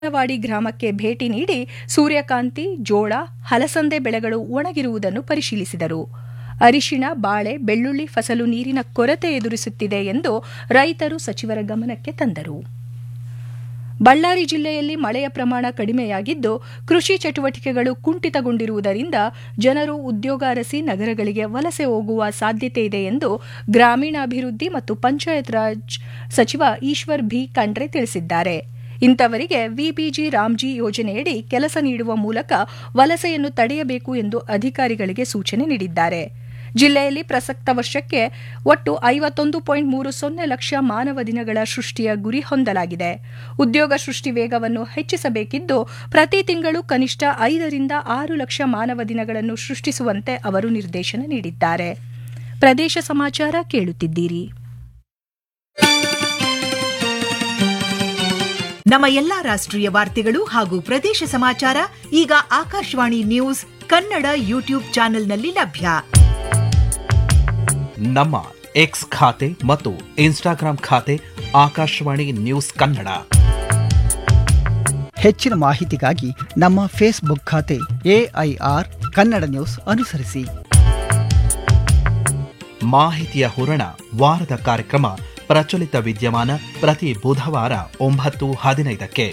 ವಾಡಿ ಗ್ರಾಮಕ್ಕೆ ಭೇಟಿ ನೀಡಿ ಸೂರ್ಯಕಾಂತಿ ಜೋಳ ಹಲಸಂದೆ ಬೆಳೆಗಳು ಒಣಗಿರುವುದನ್ನು ಪರಿಶೀಲಿಸಿದರು ಅರಿಶಿಣ ಬಾಳೆ ಬೆಳ್ಳುಳ್ಳಿ ಫಸಲು ನೀರಿನ ಕೊರತೆ ಎದುರಿಸುತ್ತಿದೆ ಎಂದು ರೈತರು ಸಚಿವರ ಗಮನಕ್ಕೆ ತಂದರು ಬಳ್ಳಾರಿ ಜಿಲ್ಲೆಯಲ್ಲಿ ಮಳೆಯ ಪ್ರಮಾಣ ಕಡಿಮೆಯಾಗಿದ್ದು ಕೃಷಿ ಚಟುವಟಿಕೆಗಳು ಕುಂಠಿತಗೊಂಡಿರುವುದರಿಂದ ಜನರು ಉದ್ಯೋಗ ಅರಸಿ ನಗರಗಳಿಗೆ ವಲಸೆ ಹೋಗುವ ಸಾಧ್ಯತೆ ಇದೆ ಎಂದು ಗ್ರಾಮೀಣಾಭಿವೃದ್ಧಿ ಮತ್ತು ಪಂಚಾಯತ್ ರಾಜ್ ಸಚಿವ ಈಶ್ವರ್ ಭಿ ಖಂಡ್ರೆ ತಿಳಿಸಿದ್ದಾರೆ ಇಂಥವರಿಗೆ ವಿಬಿಜಿ ರಾಮ್ಜಿ ಯೋಜನೆಯಡಿ ಕೆಲಸ ನೀಡುವ ಮೂಲಕ ವಲಸೆಯನ್ನು ತಡೆಯಬೇಕು ಎಂದು ಅಧಿಕಾರಿಗಳಿಗೆ ಸೂಚನೆ ನೀಡಿದ್ದಾರೆ ಜಿಲ್ಲೆಯಲ್ಲಿ ಪ್ರಸಕ್ತ ವರ್ಷಕ್ಕೆ ಒಟ್ಟು ಐವತ್ತೊಂದು ಪಾಯಿಂಟ್ ಮೂರು ಸೊನ್ನೆ ಲಕ್ಷ ಮಾನವ ದಿನಗಳ ಸೃಷ್ಟಿಯ ಗುರಿ ಹೊಂದಲಾಗಿದೆ ಉದ್ಯೋಗ ಸೃಷ್ಟಿ ವೇಗವನ್ನು ಹೆಚ್ಚಿಸಬೇಕಿದ್ದು ಪ್ರತಿ ತಿಂಗಳು ಕನಿಷ್ಠ ಐದರಿಂದ ಆರು ಲಕ್ಷ ಮಾನವ ದಿನಗಳನ್ನು ಸೃಷ್ಟಿಸುವಂತೆ ಅವರು ನಿರ್ದೇಶನ ನೀಡಿದ್ದಾರೆ ಪ್ರದೇಶ ಸಮಾಚಾರ ಕೇಳುತ್ತಿದ್ದೀರಿ ನಮ್ಮ ಎಲ್ಲಾ ರಾಷ್ಟ್ರೀಯ ವಾರ್ತೆಗಳು ಹಾಗೂ ಪ್ರದೇಶ ಸಮಾಚಾರ ಈಗ ಆಕಾಶವಾಣಿ ನ್ಯೂಸ್ ಕನ್ನಡ ಯೂಟ್ಯೂಬ್ ಚಾನೆಲ್ನಲ್ಲಿ ಲಭ್ಯ ನಮ್ಮ ಎಕ್ಸ್ ಖಾತೆ ಮತ್ತು ಇನ್ಸ್ಟಾಗ್ರಾಂ ಖಾತೆ ಆಕಾಶವಾಣಿ ನ್ಯೂಸ್ ಕನ್ನಡ ಹೆಚ್ಚಿನ ಮಾಹಿತಿಗಾಗಿ ನಮ್ಮ ಫೇಸ್ಬುಕ್ ಖಾತೆ ಎಐಆರ್ ಕನ್ನಡ ನ್ಯೂಸ್ ಅನುಸರಿಸಿ ಮಾಹಿತಿಯ ಹೂರಣ ವಾರದ ಕಾರ್ಯಕ್ರಮ ಪ್ರಚಲಿತ ವಿದ್ಯಮಾನ ಪ್ರತಿ ಬುಧವಾರ ಒಂಬತ್ತು ಹದಿನೈದಕ್ಕೆ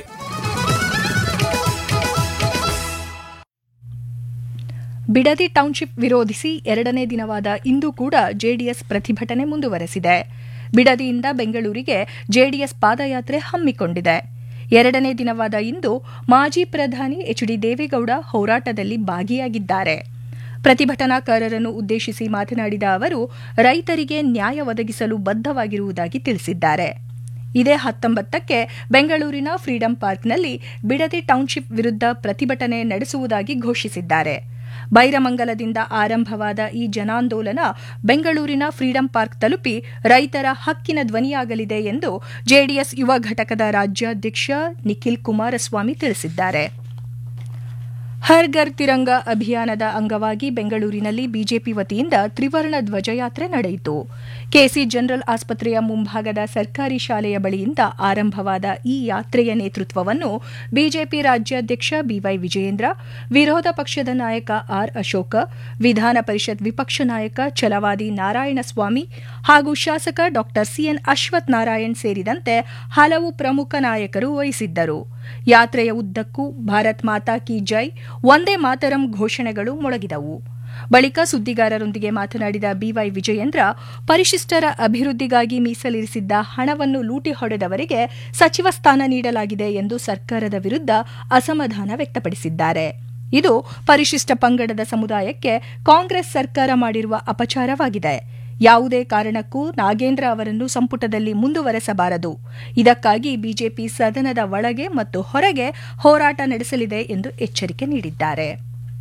ಬಿಡದಿ ಟೌನ್ಶಿಪ್ ವಿರೋಧಿಸಿ ಎರಡನೇ ದಿನವಾದ ಇಂದು ಕೂಡ ಜೆಡಿಎಸ್ ಪ್ರತಿಭಟನೆ ಮುಂದುವರೆಸಿದೆ ಬಿಡದಿಯಿಂದ ಬೆಂಗಳೂರಿಗೆ ಜೆಡಿಎಸ್ ಪಾದಯಾತ್ರೆ ಹಮ್ಮಿಕೊಂಡಿದೆ ಎರಡನೇ ದಿನವಾದ ಇಂದು ಮಾಜಿ ಪ್ರಧಾನಿ ಎಚ್ ಡಿ ದೇವೇಗೌಡ ಹೋರಾಟದಲ್ಲಿ ಭಾಗಿಯಾಗಿದ್ದಾರೆ ಪ್ರತಿಭಟನಾಕಾರರನ್ನು ಉದ್ದೇಶಿಸಿ ಮಾತನಾಡಿದ ಅವರು ರೈತರಿಗೆ ನ್ಯಾಯ ಒದಗಿಸಲು ಬದ್ಧವಾಗಿರುವುದಾಗಿ ತಿಳಿಸಿದ್ದಾರೆ ಇದೇ ಹತ್ತೊಂಬತ್ತಕ್ಕೆ ಬೆಂಗಳೂರಿನ ಫ್ರೀಡಂ ಪಾರ್ಕ್ನಲ್ಲಿ ಬಿಡದಿ ಟೌನ್ಶಿಪ್ ವಿರುದ್ಧ ಪ್ರತಿಭಟನೆ ನಡೆಸುವುದಾಗಿ ಘೋಷಿಸಿದ್ದಾರೆ ಬೈರಮಂಗಲದಿಂದ ಆರಂಭವಾದ ಈ ಜನಾಂದೋಲನ ಬೆಂಗಳೂರಿನ ಫ್ರೀಡಂ ಪಾರ್ಕ್ ತಲುಪಿ ರೈತರ ಹಕ್ಕಿನ ಧ್ವನಿಯಾಗಲಿದೆ ಎಂದು ಜೆಡಿಎಸ್ ಯುವ ಘಟಕದ ರಾಜ್ಯಾಧ್ಯಕ್ಷ ನಿಖಿಲ್ ಕುಮಾರಸ್ವಾಮಿ ತಿಳಿಸಿದ್ದಾರೆ ಹರ್ ಘರ್ ತಿರಂಗ ಅಭಿಯಾನದ ಅಂಗವಾಗಿ ಬೆಂಗಳೂರಿನಲ್ಲಿ ಬಿಜೆಪಿ ವತಿಯಿಂದ ತ್ರಿವರ್ಣ ಧ್ವಜಯಾತ್ರೆ ನಡೆಯಿತು ಕೆಸಿ ಜನರಲ್ ಆಸ್ಪತ್ರೆಯ ಮುಂಭಾಗದ ಸರ್ಕಾರಿ ಶಾಲೆಯ ಬಳಿಯಿಂದ ಆರಂಭವಾದ ಈ ಯಾತ್ರೆಯ ನೇತೃತ್ವವನ್ನು ಬಿಜೆಪಿ ರಾಜ್ಯಾಧ್ಯಕ್ಷ ಬಿವೈ ವಿಜಯೇಂದ್ರ ವಿರೋಧ ಪಕ್ಷದ ನಾಯಕ ಆರ್ ಅಶೋಕ ವಿಧಾನ ಪರಿಷತ್ ವಿಪಕ್ಷ ನಾಯಕ ಛಲವಾದಿ ನಾರಾಯಣಸ್ವಾಮಿ ಹಾಗೂ ಶಾಸಕ ಡಾ ಸಿಎನ್ ಅಶ್ವಥ್ ನಾರಾಯಣ್ ಸೇರಿದಂತೆ ಹಲವು ಪ್ರಮುಖ ನಾಯಕರು ವಹಿಸಿದ್ದರು ಯಾತ್ರೆಯ ಉದ್ದಕ್ಕೂ ಭಾರತ್ ಮಾತಾ ಕಿ ಜೈ ಒಂದೇ ಮಾತರಂ ಘೋಷಣೆಗಳು ಮೊಳಗಿದವು ಬಳಿಕ ಸುದ್ದಿಗಾರರೊಂದಿಗೆ ಮಾತನಾಡಿದ ಬಿವೈ ವಿಜಯೇಂದ್ರ ಪರಿಶಿಷ್ಟರ ಅಭಿವೃದ್ಧಿಗಾಗಿ ಮೀಸಲಿರಿಸಿದ್ದ ಹಣವನ್ನು ಲೂಟಿ ಹೊಡೆದವರಿಗೆ ಸಚಿವ ಸ್ಥಾನ ನೀಡಲಾಗಿದೆ ಎಂದು ಸರ್ಕಾರದ ವಿರುದ್ಧ ಅಸಮಾಧಾನ ವ್ಯಕ್ತಪಡಿಸಿದ್ದಾರೆ ಇದು ಪರಿಶಿಷ್ಟ ಪಂಗಡದ ಸಮುದಾಯಕ್ಕೆ ಕಾಂಗ್ರೆಸ್ ಸರ್ಕಾರ ಮಾಡಿರುವ ಅಪಚಾರವಾಗಿದೆ ಯಾವುದೇ ಕಾರಣಕ್ಕೂ ನಾಗೇಂದ್ರ ಅವರನ್ನು ಸಂಪುಟದಲ್ಲಿ ಮುಂದುವರೆಸಬಾರದು ಇದಕ್ಕಾಗಿ ಬಿಜೆಪಿ ಸದನದ ಒಳಗೆ ಮತ್ತು ಹೊರಗೆ ಹೋರಾಟ ನಡೆಸಲಿದೆ ಎಂದು ಎಚ್ಚರಿಕೆ ನೀಡಿದ್ದಾರೆ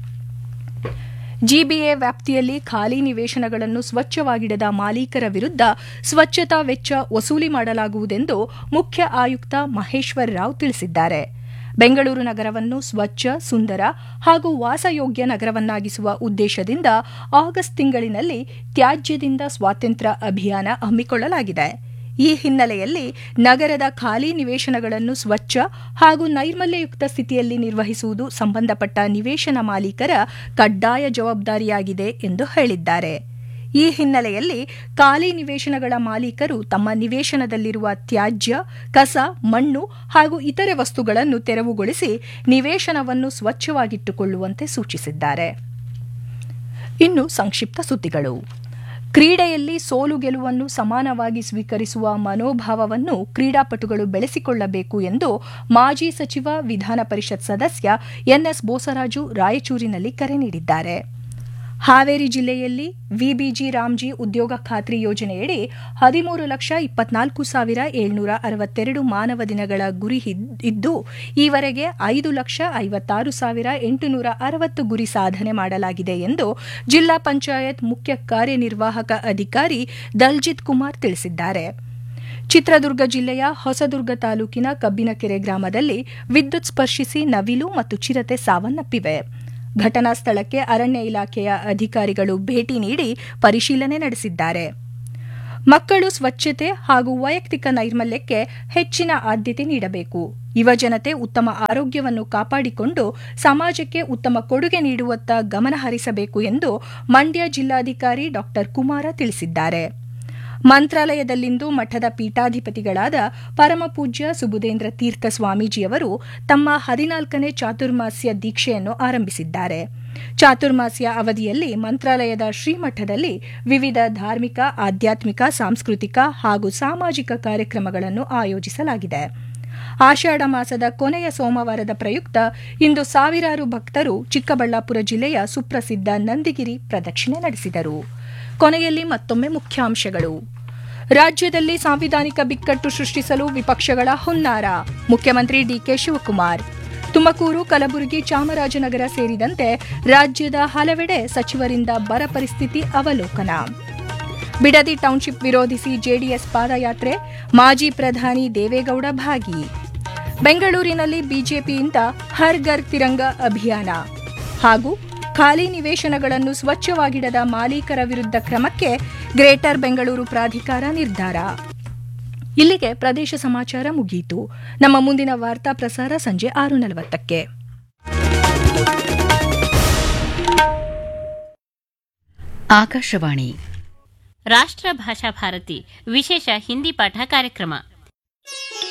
ಜಿಬಿಎ ವ್ಯಾಪ್ತಿಯಲ್ಲಿ ಖಾಲಿ ನಿವೇಶನಗಳನ್ನು ಸ್ವಚ್ಛವಾಗಿಡದ ಮಾಲೀಕರ ವಿರುದ್ಧ ಸ್ವಚ್ಛತಾ ವೆಚ್ಚ ವಸೂಲಿ ಮಾಡಲಾಗುವುದೆಂದು ಮುಖ್ಯ ಆಯುಕ್ತ ಮಹೇಶ್ವರ್ ರಾವ್ ತಿಳಿಸಿದ್ದಾರೆ ಬೆಂಗಳೂರು ನಗರವನ್ನು ಸ್ವಚ್ಛ ಸುಂದರ ಹಾಗೂ ವಾಸಯೋಗ್ಯ ನಗರವನ್ನಾಗಿಸುವ ಉದ್ದೇಶದಿಂದ ಆಗಸ್ಟ್ ತಿಂಗಳಿನಲ್ಲಿ ತ್ಯಾಜ್ಯದಿಂದ ಸ್ವಾತಂತ್ರ್ಯ ಅಭಿಯಾನ ಹಮ್ಮಿಕೊಳ್ಳಲಾಗಿದೆ ಈ ಹಿನ್ನೆಲೆಯಲ್ಲಿ ನಗರದ ಖಾಲಿ ನಿವೇಶನಗಳನ್ನು ಸ್ವಚ್ಛ ಹಾಗೂ ನೈರ್ಮಲ್ಯಯುಕ್ತ ಸ್ಥಿತಿಯಲ್ಲಿ ನಿರ್ವಹಿಸುವುದು ಸಂಬಂಧಪಟ್ಟ ನಿವೇಶನ ಮಾಲೀಕರ ಕಡ್ಡಾಯ ಜವಾಬ್ದಾರಿಯಾಗಿದೆ ಎಂದು ಹೇಳಿದ್ದಾರೆ ಈ ಹಿನ್ನೆಲೆಯಲ್ಲಿ ಖಾಲಿ ನಿವೇಶನಗಳ ಮಾಲೀಕರು ತಮ್ಮ ನಿವೇಶನದಲ್ಲಿರುವ ತ್ಯಾಜ್ಯ ಕಸ ಮಣ್ಣು ಹಾಗೂ ಇತರೆ ವಸ್ತುಗಳನ್ನು ತೆರವುಗೊಳಿಸಿ ನಿವೇಶನವನ್ನು ಸ್ವಚ್ಛವಾಗಿಟ್ಟುಕೊಳ್ಳುವಂತೆ ಸೂಚಿಸಿದ್ದಾರೆ ಇನ್ನು ಸಂಕ್ಷಿಪ್ತ ಸುದ್ದಿಗಳು ಕ್ರೀಡೆಯಲ್ಲಿ ಸೋಲು ಗೆಲುವನ್ನು ಸಮಾನವಾಗಿ ಸ್ವೀಕರಿಸುವ ಮನೋಭಾವವನ್ನು ಕ್ರೀಡಾಪಟುಗಳು ಬೆಳೆಸಿಕೊಳ್ಳಬೇಕು ಎಂದು ಮಾಜಿ ಸಚಿವ ವಿಧಾನ ಪರಿಷತ್ ಸದಸ್ಯ ಎನ್ಎಸ್ ಬೋಸರಾಜು ರಾಯಚೂರಿನಲ್ಲಿ ಕರೆ ನೀಡಿದ್ದಾರೆ ಹಾವೇರಿ ಜಿಲ್ಲೆಯಲ್ಲಿ ವಿಬಿಜಿ ರಾಮ್ಜಿ ಉದ್ಯೋಗ ಖಾತ್ರಿ ಯೋಜನೆಯಡಿ ಹದಿಮೂರು ಲಕ್ಷ ಇಪ್ಪತ್ನಾಲ್ಕು ಸಾವಿರ ಏಳ್ನೂರ ಅರವತ್ತೆರಡು ಮಾನವ ದಿನಗಳ ಗುರಿ ಇದ್ದು ಈವರೆಗೆ ಐದು ಲಕ್ಷ ಐವತ್ತಾರು ಸಾವಿರ ಎಂಟುನೂರ ಅರವತ್ತು ಗುರಿ ಸಾಧನೆ ಮಾಡಲಾಗಿದೆ ಎಂದು ಜಿಲ್ಲಾ ಪಂಚಾಯತ್ ಮುಖ್ಯ ಕಾರ್ಯನಿರ್ವಾಹಕ ಅಧಿಕಾರಿ ದಲ್ಜಿತ್ ಕುಮಾರ್ ತಿಳಿಸಿದ್ದಾರೆ ಚಿತ್ರದುರ್ಗ ಜಿಲ್ಲೆಯ ಹೊಸದುರ್ಗ ತಾಲೂಕಿನ ಕಬ್ಬಿನಕೆರೆ ಗ್ರಾಮದಲ್ಲಿ ವಿದ್ಯುತ್ ಸ್ಪರ್ಶಿಸಿ ನವಿಲು ಮತ್ತು ಚಿರತೆ ಸಾವನ್ನಪ್ಪಿವೆ ಘಟನಾ ಸ್ಥಳಕ್ಕೆ ಅರಣ್ಯ ಇಲಾಖೆಯ ಅಧಿಕಾರಿಗಳು ಭೇಟಿ ನೀಡಿ ಪರಿಶೀಲನೆ ನಡೆಸಿದ್ದಾರೆ ಮಕ್ಕಳು ಸ್ವಚ್ಛತೆ ಹಾಗೂ ವೈಯಕ್ತಿಕ ನೈರ್ಮಲ್ಯಕ್ಕೆ ಹೆಚ್ಚಿನ ಆದ್ಯತೆ ನೀಡಬೇಕು ಯುವಜನತೆ ಉತ್ತಮ ಆರೋಗ್ಯವನ್ನು ಕಾಪಾಡಿಕೊಂಡು ಸಮಾಜಕ್ಕೆ ಉತ್ತಮ ಕೊಡುಗೆ ನೀಡುವತ್ತ ಗಮನ ಹರಿಸಬೇಕು ಎಂದು ಮಂಡ್ಯ ಜಿಲ್ಲಾಧಿಕಾರಿ ಡಾ ಕುಮಾರ ತಿಳಿಸಿದ್ದಾರೆ ಮಂತ್ರಾಲಯದಲ್ಲಿಂದು ಮಠದ ಪೀಠಾಧಿಪತಿಗಳಾದ ಪರಮಪೂಜ್ಯ ಸುಬುಧೇಂದ್ರ ತೀರ್ಥ ಸ್ವಾಮೀಜಿಯವರು ತಮ್ಮ ಹದಿನಾಲ್ಕನೇ ಚಾತುರ್ಮಾಸ್ಯ ದೀಕ್ಷೆಯನ್ನು ಆರಂಭಿಸಿದ್ದಾರೆ ಚಾತುರ್ಮಾಸ್ಯ ಅವಧಿಯಲ್ಲಿ ಮಂತ್ರಾಲಯದ ಶ್ರೀಮಠದಲ್ಲಿ ವಿವಿಧ ಧಾರ್ಮಿಕ ಆಧ್ಯಾತ್ಮಿಕ ಸಾಂಸ್ಕೃತಿಕ ಹಾಗೂ ಸಾಮಾಜಿಕ ಕಾರ್ಯಕ್ರಮಗಳನ್ನು ಆಯೋಜಿಸಲಾಗಿದೆ ಆಷಾಢ ಮಾಸದ ಕೊನೆಯ ಸೋಮವಾರದ ಪ್ರಯುಕ್ತ ಇಂದು ಸಾವಿರಾರು ಭಕ್ತರು ಚಿಕ್ಕಬಳ್ಳಾಪುರ ಜಿಲ್ಲೆಯ ಸುಪ್ರಸಿದ್ಧ ನಂದಿಗಿರಿ ಪ್ರದಕ್ಷಿಣೆ ನಡೆಸಿದರು ಕೊನೆಯಲ್ಲಿ ಮತ್ತೊಮ್ಮೆ ಮುಖ್ಯಾಂಶಗಳು ರಾಜ್ಯದಲ್ಲಿ ಸಾಂವಿಧಾನಿಕ ಬಿಕ್ಕಟ್ಟು ಸೃಷ್ಟಿಸಲು ವಿಪಕ್ಷಗಳ ಹುನ್ನಾರ ಮುಖ್ಯಮಂತ್ರಿ ಡಿಕೆ ಶಿವಕುಮಾರ್ ತುಮಕೂರು ಕಲಬುರಗಿ ಚಾಮರಾಜನಗರ ಸೇರಿದಂತೆ ರಾಜ್ಯದ ಹಲವೆಡೆ ಸಚಿವರಿಂದ ಬರ ಪರಿಸ್ಥಿತಿ ಅವಲೋಕನ ಬಿಡದಿ ಟೌನ್ಶಿಪ್ ವಿರೋಧಿಸಿ ಜೆಡಿಎಸ್ ಪಾದಯಾತ್ರೆ ಮಾಜಿ ಪ್ರಧಾನಿ ದೇವೇಗೌಡ ಭಾಗಿ ಬೆಂಗಳೂರಿನಲ್ಲಿ ಬಿಜೆಪಿಯಿಂದ ಹರ್ ಘರ್ ತಿರಂಗ ಅಭಿಯಾನ ಹಾಗೂ ಖಾಲಿ ನಿವೇಶನಗಳನ್ನು ಸ್ವಚ್ಛವಾಗಿಡದ ಮಾಲೀಕರ ವಿರುದ್ಧ ಕ್ರಮಕ್ಕೆ ಗ್ರೇಟರ್ ಬೆಂಗಳೂರು ಪ್ರಾಧಿಕಾರ ನಿರ್ಧಾರ ಇಲ್ಲಿಗೆ ಪ್ರದೇಶ ಸಮಾಚಾರ ಮುಗಿಯಿತು ನಮ್ಮ ಮುಂದಿನ ವಾರ್ತಾ ಪ್ರಸಾರ ಸಂಜೆ ಆರು ನಲವತ್ತಕ್ಕೆ ಆಕಾಶವಾಣಿ ರಾಷ್ಟ್ರ ಭಾಷಾ ಭಾರತಿ ವಿಶೇಷ ಹಿಂದಿ ಪಾಠ ಕಾರ್ಯಕ್ರಮ